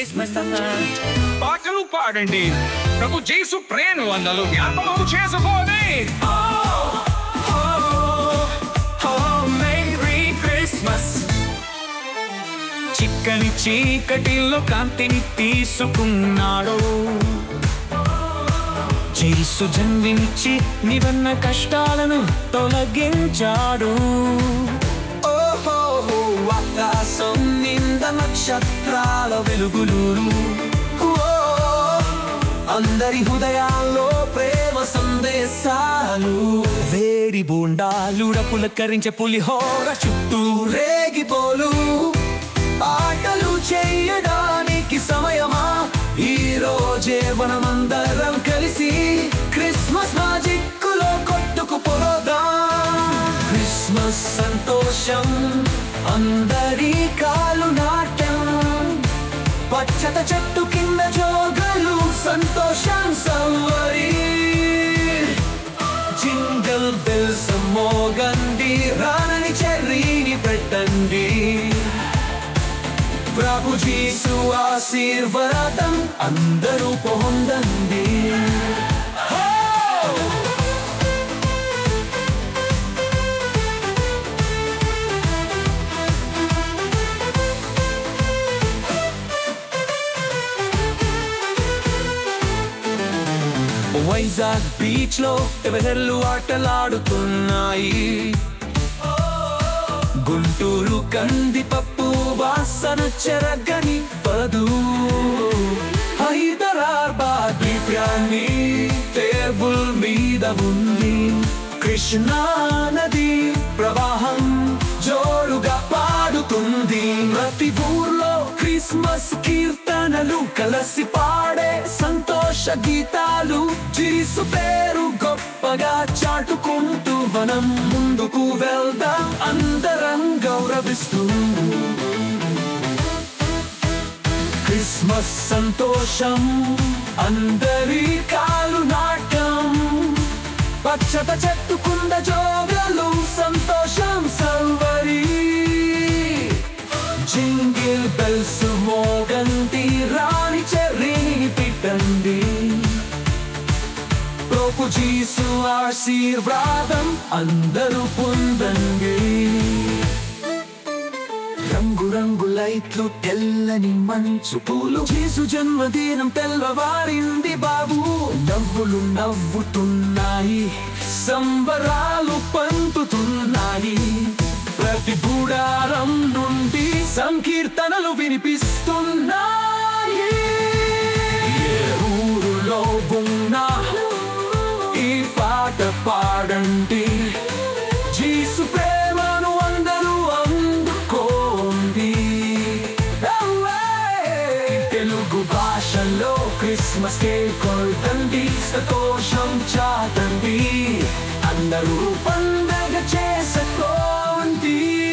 Christmas పాటలు పాడండి ప్రభు జేసు ప్రేమ వందలు జ్ఞాపకం చేసుకోండి మేరీ క్రిస్మస్ చిక్కని చీకటిలో కాంతిని తీసుకున్నాడు చేసు జన్మించి నివన్న కష్టాలను తొలగించాడు ఓహో ఆకాశం నింద నక్షత్రాల వెలుగులు ఓ, అందరి హృదయాల్లో ప్రేమ సందేశాలు వేడి బూండాలు పులకరించే పులిహోర చుట్టూ రేగిపోలు ఆటలు చేయడానికి సమయమా ఈ రోజే మనమందరం కలిసి క్రిస్మస్ మాజిక్కులో కొట్టుకుపోదాం క్రిస్మస్ సంతోషం అందరి కాలు నాట్యం పచ్చత చెట్టు కింద జోగలు సంతోషం సవ్వరి జింగల్ బెల్స్ మోగండి రానని చెర్రీని పెట్టండి ప్రభు జీసు ఆశీర్వాదం అందరూ పొందండి హో! వైజాగ్ బీచ్ లో ఎవరెల్లు ఆటలాడుతున్నాయి గుంటూరు కందిపప్పు వాసన చెరగని పదు హైదరాబాద్ బిర్యానీ టేబుల్ మీద ఉంది కృష్ణా నది ప్రవాహం జోరుగా పాడుతుంది ప్రతి ఊర్లో క్రిస్మస్ కీర్తనలు కలిసి పాడే సంతోష గీతాలు జీసు పేరు గొప్పగా చాటుకుంటూ మనం ముందుకు వెళ్దాం అందరం గౌరవిస్తూ క్రిస్మస్ సంతోషం అందరి కాలు నాటం పచ్చత చెట్టుకుంద జోగలు సంతోషం సల్వరి జింగిల్ బెల్స్ మోగంటి రాణి చెర్రీని పిట్టండి ప్రభు జీసు ఆశీర్వాదం అందరూ పొందండి రంగు రంగు లైట్లు తెల్లని మంచు పూలు చేసు జన్మదినం తెల్లవారింది బాబు నవ్వులు నవ్వుతున్నాయి సంబరాలు పంపుతున్నాయి ప్రతి గుడారం నుండి సంకీర్తనలు వినిపిస్తున్నాయి ఏ ఊరులో ఉన్నా ఈ పాట పాడండి జీసు ప్రేమను అందరూ అందుకోండి తెలుగు భాషలో క్రిస్మస్ కే కొల్తండి సంతోషం చాటండి అందరూ పండగ చేసుకోండి